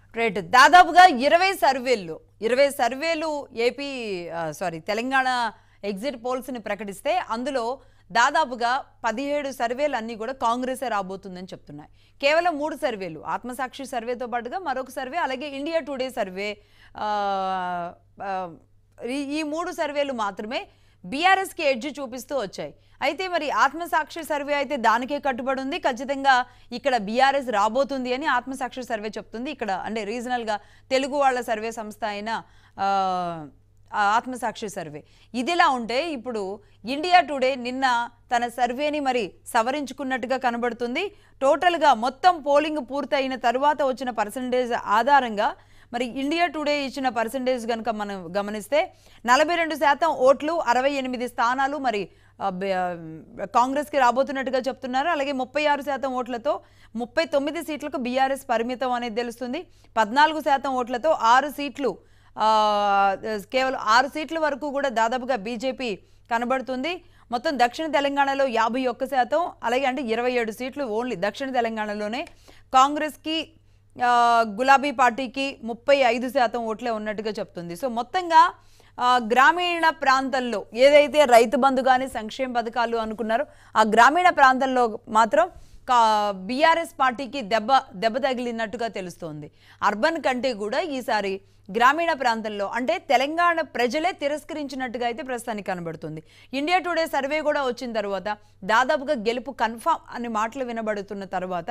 Right దాదాపుగా ఇరవై సర్వేలు ఇరవై సర్వేలు ఏపీ ఆ, సారీ తెలంగాణ ఎగ్జిట్ పోల్స్ని ప్రకటిస్తే అందులో దాదాపుగా పదిహేడు సర్వేలు అన్నీ కూడా కాంగ్రెసే రాబోతుందని చెప్తున్నాయి కేవలం మూడు సర్వేలు ఆత్మసాక్షి సర్వేతో పాటుగా మరొక సర్వే అలాగే ఇండియా టుడే సర్వే ఆ, ఆ, ఈ- ఈ మూడు సర్వేలు మాత్రమే బీఆర్ఎస్కి ఎడ్జ్ చూపిస్తూ వచ్చాయి అయితే మరి ఆత్మసాక్షి సర్వే అయితే దానికే కట్టుబడి ఉంది ఖచ్చితంగా ఇక్కడ బీఆర్ఎస్ రాబోతుంది అని ఆత్మసాక్షి సర్వే చెప్తుంది ఇక్కడ అంటే రీజనల్గా తెలుగు వాళ్ళ సర్వే సంస్థ అయిన ఆ, ఆ ఆత్మసాక్షి సర్వే ఇదిలా ఉంటే ఇప్పుడు ఇండియా టుడే నిన్న తన సర్వేని మరి సవరించుకున్నట్టుగా కనబడుతుంది టోటల్గా మొత్తం పోలింగ్ పూర్తయిన తరువాత వచ్చిన పర్సంటేజ్ ఆధారంగా మరి ఇండియా టుడే ఇచ్చిన పర్సంటేజ్ కనుక మనం గమనిస్తే నలభై రెండు శాతం ఓట్లు అరవై ఎనిమిది స్థానాలు మరి ఆ, బ- ఆ, కాంగ్రెస్కి రాబోతున్నట్టుగా చెప్తున్నారు అలాగే ముప్పై ఆరు శాతం ఓట్లతో ముప్పై తొమ్మిది సీట్లకు బీఆర్ఎస్ పరిమితం అనేది తెలుస్తుంది పద్నాలుగు శాతం ఓట్లతో ఆరు సీట్లు ఆ, కేవలం ఆరు సీట్ల వరకు కూడా దాదాపుగా బీజేపీ కనబడుతుంది మొత్తం దక్షిణ తెలంగాణలో యాభై ఒక్క శాతం అలాగే అంటే ఇరవై ఏడు సీట్లు ఓన్లీ దక్షిణ తెలంగాణలోనే కాంగ్రెస్కి ఆ, గులాబీ పార్టీకి ముప్పై ఐదు శాతం ఓట్లే ఉన్నట్టుగా చెప్తుంది సో మొత్తంగా ఆ, గ్రామీణ ప్రాంతంలో ఏదైతే రైతు బంధు కానీ సంక్షేమ పథకాలు అనుకున్నారో ఆ గ్రామీణ ప్రాంతంలో మాత్రం బీఆర్ఎస్ పార్టీకి దెబ్బ దెబ్బ తగిలినట్టుగా తెలుస్తోంది అర్బన్ కంటే కూడా ఈసారి గ్రామీణ ప్రాంతంలో అంటే తెలంగాణ ప్రజలే తిరస్కరించినట్టుగా అయితే ప్రస్తుతానికి కనబడుతుంది ఇండియా టుడే సర్వే కూడా వచ్చిన తర్వాత దాదాపుగా గెలుపు కన్ఫామ్ అనే మాటలు వినబడుతున్న తర్వాత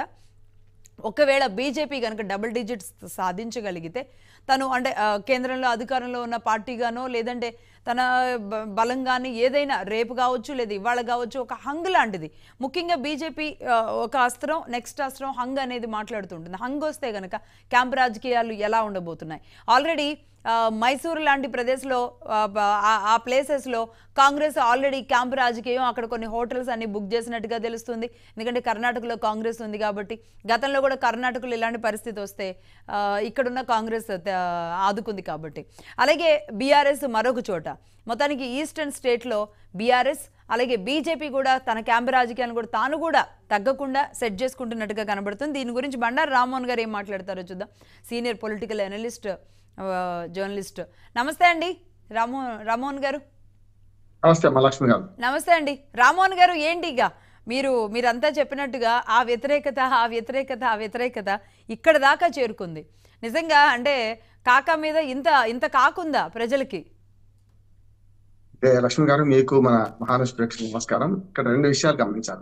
ఒకవేళ బీజేపీ కనుక డబుల్ డిజిట్స్ సాధించగలిగితే తను అంటే ఆ, కేంద్రంలో అధికారంలో ఉన్న పార్టీగానో లేదంటే తన బ- బలం కానీ ఏదైనా రేపు కావచ్చు లేదా ఇవాళ కావచ్చు ఒక హంగ్ లాంటిది ముఖ్యంగా బీజేపీ ఆ, ఒక అస్త్రం నెక్స్ట్ అస్త్రం హంగ్ అనేది మాట్లాడుతుంటుంది హంగ్ వస్తే కనుక క్యాంప్ రాజకీయాలు ఎలా ఉండబోతున్నాయి ఆల్రెడీ ఆ, మైసూరు లాంటి ప్రదేశ్లో ఆ, బ- ఆ- ఆ ప్లేసెస్లో కాంగ్రెస్ ఆల్రెడీ క్యాంప్ రాజకీయం అక్కడ కొన్ని హోటల్స్ అన్ని బుక్ చేసినట్టుగా తెలుస్తుంది ఎందుకంటే కర్ణాటకలో కాంగ్రెస్ ఉంది కాబట్టి గతంలో కూడా కర్ణాటకలో ఇలాంటి పరిస్థితి వస్తే ఆ, ఇక్కడున్న కాంగ్రెస్ త- ఆదుకుంది కాబట్టి అలాగే బీఆర్ఎస్ మరొక చోట మొత్తానికి ఈస్టర్న్ స్టేట్లో బీఆర్ఎస్ అలాగే బీజేపీ కూడా తన క్యాంప్ రాజకీయాలను కూడా తాను కూడా తగ్గకుండా సెట్ చేసుకుంటున్నట్టుగా కనబడుతుంది దీని గురించి బండారు రామ్మోహన్ గారు ఏం మాట్లాడతారో చూద్దాం సీనియర్ పొలిటికల్ అనలిస్ట్ జర్నలిస్ట్ నమస్తే అండి రామో రామ్మోహన్ గారు నమస్తే అమ్మ లక్ష్మి గారు నమస్తే అండి రామ్మోహన్ గారు ఏంటి ఇక మీరు మీరంతా చెప్పినట్టుగా ఆ వ్యతిరేకత ఆ వ్యతిరేకత ఆ వ్యతిరేకత ఇక్కడ దాకా చేరుకుంది నిజంగా అంటే కాకా మీద ఇంత ఇంత కాకుందా ప్రజలకి అంటే లక్ష్మి గారు మీకు మన మహానుష్ ప్రేక్షకులకు నమస్కారం ఇక్కడ రెండు విషయాలు గమనించాలి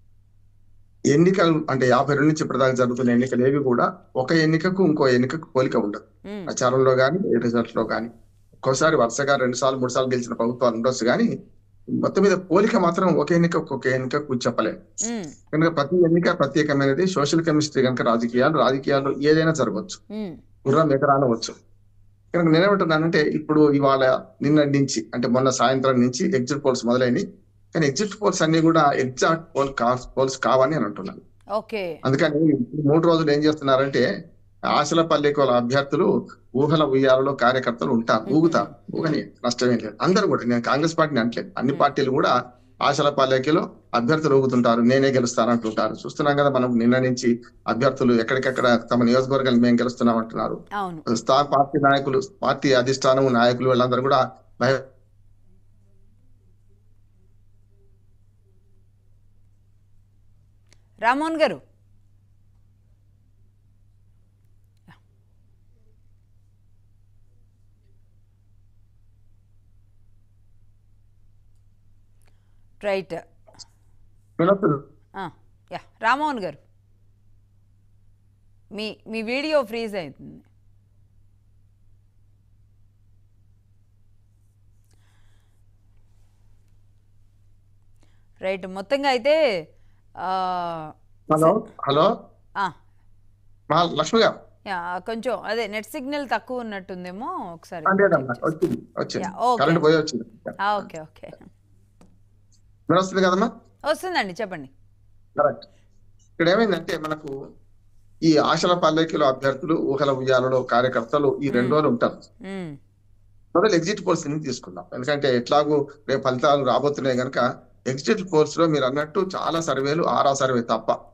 ఎన్నికలు అంటే యాభై రెండు నుంచి ఇప్పటిదాకా జరుగుతున్న ఎన్నికలు ఏవి కూడా ఒక ఎన్నికకు ఇంకో ఎన్నికకు పోలిక ఉండదు ఉమ్, ప్రచారంలో కానీ రిజల్ట్ లో కానీ ఒక్కోసారి వరుసగా రెండు సార్లు మూడు సార్లు గెలిచిన ప్రభుత్వాలు ఉండొచ్చు కానీ మొత్తం మీద పోలిక మాత్రం ఒక ఎన్నిక ఒక ఎన్నికకు చెప్పలేము ఉమ్, కనుక ప్రతి ఎన్నిక ప్రత్యేకమైనది సోషల్ కెమిస్ట్రీ కనుక రాజకీయాలు రాజకీయాల్లో ఏదైనా జరగవచ్చు ఉమ్, గుర్రం ఎగరానవచ్చు కనుక నేనేమంటున్నానంటే ఇప్పుడు ఇవాళ నిన్న నుంచి అంటే మొన్న సాయంత్రం నుంచి ఎగ్జిట్ పోల్స్ మొదలైనవి కానీ ఎగ్జిట్ పోల్స్ అన్ని కూడా ఎగ్జాక్ట్ పోల్ పోల్స్ కావని అని అంటున్నాను ఓకే అందుకని ఈ మూడు రోజులు ఏం చేస్తున్నారంటే ఆశల పల్లెకోల అభ్యర్థులు ఊహల ఉయ్యాలలో కార్యకర్తలు ఉంటారు ఊగుతారు ఊగని నష్టమేం లేదు అందరూ కూడా నేను కాంగ్రెస్ పార్టీని అంటలేదు అన్ని పార్టీలు కూడా ఆశల పల్లెకిలో అభ్యర్థులు ఊగుతుంటారు నేనే గెలుస్తాను అంటుంటారు చూస్తున్నాం కదా మనం నిన్న నుంచి అభ్యర్థులు ఎక్కడికెక్కడ తమ నియోజకవర్గాలు మేము గెలుస్తున్నాం అంటున్నారు అవును స్థా పార్టీ నాయకులు పార్టీ అధిష్టానం నాయకులు వీళ్ళందరూ కూడా భయ రామ్మోహన్ గారు రైట్ వినొస్తుంది. యా రామ్మోహన్ గారు మీ మీ వీడియో ఫ్రీజ్ అవుతుంది రైట్ మొత్తంగా అయితే ఆ, హలో హలో ఆ, మా లక్ష్మి గారు యా, కొంచెం అదే నెట్ సిగ్నల్ తక్కువ ఉన్నట్టుందేమో ఒకసారి లేదమ్మా వచ్చింది వచ్చింది Yeah, okay. కరెంట్ పోయి వచ్చింది ఆ, ఓకే ఓకే వినొస్తుంది కదమ్మా వస్తుందండి చెప్పండి కరెక్ట్ ఇక్కడ ఏమైందంటే మనకు ఈ ఆశల పల్లెకిలో అభ్యర్థులు ఊహల ఉయ్యాలలో కార్యకర్తలు ఈ రెండు రోజులు ఉంటారు ఉమ్, మొదలు ఎగ్జిట్ పోల్స్ ని తీసుకుందాం ఎందుకంటే ఎట్లాగూ రేపు ఫలితాలు రాబోతున్నాయి కనుక ఎగ్జిట్ పోల్స్ లో మీరు అన్నట్టు చాలా సర్వేలు ఆరా సర్వే తప్ప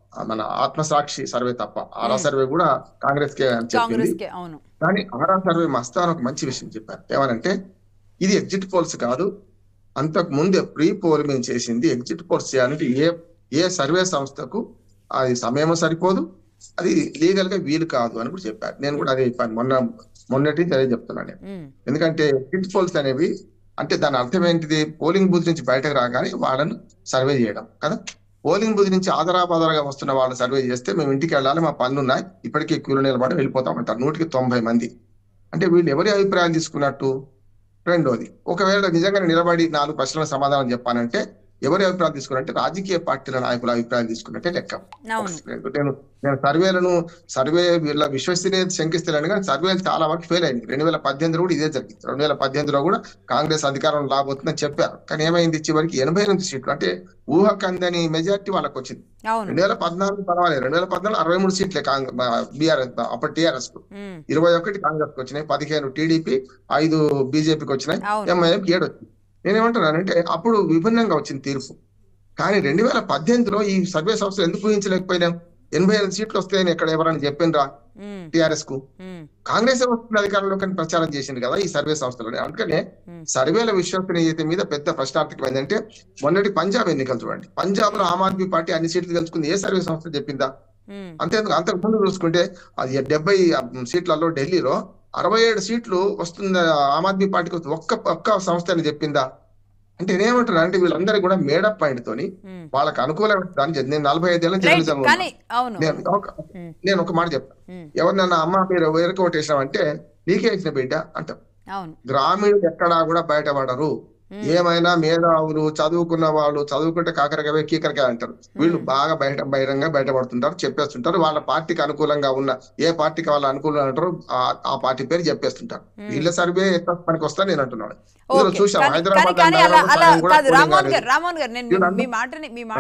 ఆ మన ఆత్మసాక్షి సర్వే తప్ప ఆరా సర్వే కూడా కాంగ్రెస్ కే అని చెప్పింది కాంగ్రెస్ కే అవును కానీ ఆరా సర్వే మస్తాన్ ఒక మంచి విషయం చెప్పారు ఏమనంటే ఇది ఎగ్జిట్ పోల్స్ కాదు అంతకు ముందే ప్రీ పోల్ మేము చేసింది ఎగ్జిట్ పోల్స్ చేయాలంటే ఏ ఏ సర్వే సంస్థకు అది సమయం సరిపోదు అది లీగల్ గా వీలు కాదు అని కూడా చెప్పారు నేను కూడా అదే చెప్పాను మొన్న మొన్నటి నుంచి అదే చెప్తున్నాను నేను ఉమ్, ఎందుకంటే ఎగ్జిట్ పోల్స్ అనేవి అంటే దాని అర్థం ఏంటిది పోలింగ్ బూత్ నుంచి బయటకు రాగానే వాళ్ళను సర్వే చేయడం కదా పోలింగ్ బూత్ నుంచి ఆదరాబాదరగా వస్తున్న వాళ్ళు సర్వే చేస్తే మేము ఇంటికి వెళ్ళాలి మా పనులు ఉన్నాయి ఇప్పటికే క్యూలో నిలబడి వెళ్ళిపోతామంటారు నూటికి తొంభై మంది అంటే వీళ్ళు ఎవరి అభిప్రాయాలు తీసుకున్నట్టు రెండోది ఒకవేళ నిజంగా నిలబడి నాలుగు ప్రశ్నలకు సమాధానం చెప్పానంటే ఎవరి అభిప్రాయం తీసుకున్నట్టే రాజకీయ పార్టీల నాయకుల అభిప్రాయం తీసుకున్నట్టే లెక్క అవును నేను నేను సర్వేలను సర్వే వీళ్ళ విశ్వసనీయత శంకిస్తున్నాను కానీ సర్వేలు చాలా వరకు ఫెయిల్ అయింది రెండు వేల పద్దెనిమిదిలో కూడా ఇదే జరిగింది రెండు వేల పద్దెనిమిదిలో కూడా కాంగ్రెస్ అధికారం రాబోతుందని చెప్పారు కానీ ఏమైంది చివరికి ఎనభై ఎనిమిది సీట్లు అంటే ఊహకందని మెజార్టీ వాళ్ళకి వచ్చింది అవును రెండు వేల పద్నాలుగు పర్వాలేదు రెండు వేల పద్నాలుగు అరవై మూడు సీట్లే కాంగ్రెస్ బీఆర్ఎస్ అప్పటి టీఆర్ఎస్ కు ఉమ్, ఇరవై ఒకటి కాంగ్రెస్ కు వచ్చినాయి పదిహేను టీడీపీ ఐదు బీజేపీకి వచ్చినాయి అవును ఎంఐఎంకి ఏడు వచ్చింది నేనేమంటున్నానంటే అప్పుడు విభిన్నంగా వచ్చింది తీర్పు కానీ రెండు వేల పద్దెనిమిదిలో ఈ సర్వే సంస్థలు ఎందుకు ఊహించలేకపోయినాం ఎనభై ఐదు సీట్లు వస్తాయని ఎక్కడ ఎవరైనా చెప్పిండ్రా ఉమ్, టిఆర్ఎస్ కు ఉమ్, కాంగ్రెస్ వస్తుంది అధికారంలో కానీ ప్రచారం చేసింది కదా ఈ సర్వే సంస్థలు అందుకనే ఉమ్, సర్వేల విశ్వసనీయత మీద పెద్ద ప్రశ్నార్థకం ఏంటంటే మొన్నటి పంజాబ్ ఎన్నికలు చూడండి పంజాబ్ లో ఆమ్ ఆద్మీ పార్టీ అన్ని సీట్లు గెలుచుకుంది ఏ సర్వే సంస్థ చెప్పిందా ఉమ్, అంతేందుకు అంతకు ముందు చూసుకుంటే అది డెబ్బై సీట్లలో ఢిల్లీలో అరవై ఏడు సీట్లు వస్తుంది ఆమ్ ఆద్మీ పార్టీకి వస్తుంది. ఒక్క ఒక్క సంస్థ అని చెప్పిందా అంటే నేనేమంటున్నా అంటే వీళ్ళందరికీ కూడా మేడప్ పాయింట్ తోని ఉమ్. వాళ్ళకి అనుకూలమైన దాన్ని చేద్దాం. నేను నలభై ఐదేళ్ళ రైట్ జర్నలిజం కానీ అవును నేను ఒక ఉమ్, నేను ఒక మాట చెప్తాను ఉమ్, ఎవరినన్నా అమ్మ మీరు వేరుకు ఓటేసినామంటే నీకే ఇచ్చిన బిడ్డ అంటాం అవును గ్రామీణులు ఎక్కడా కూడా బయటపడరు ఉమ్, ఏమైనా మేధావులు చదువుకున్న వాళ్ళు చదువుకుంటే కాకరకాయ కీకరకాయ అంటారు వీళ్ళు బాగా బయట బహిరంగ బయటపడుతుంటారు చెప్పేస్తుంటారు వాళ్ళ పార్టీకి అనుకూలంగా ఉన్న ఏ పార్టీకి వాళ్ళ అనుకూలంగా అంటారో ఆ- ఆ పార్టీ పేరు చెప్పేస్తుంటారు ఉమ్. వీళ్ళ సర్వే ఎట్లా పనికి వస్తా నేను అంటున్నాను ఇందులో ఓకే చూసాం కానీ- కానీ హైదరాబాద్ కానీ అలా నగరంలో అలా సగం కూడా కాదు పోలింగ్ రామోహన్ కాలేదు. గారు రామోహన్ గారు నేను మీ- వీళ్ళందరూ- మీ మాటని మీ మాట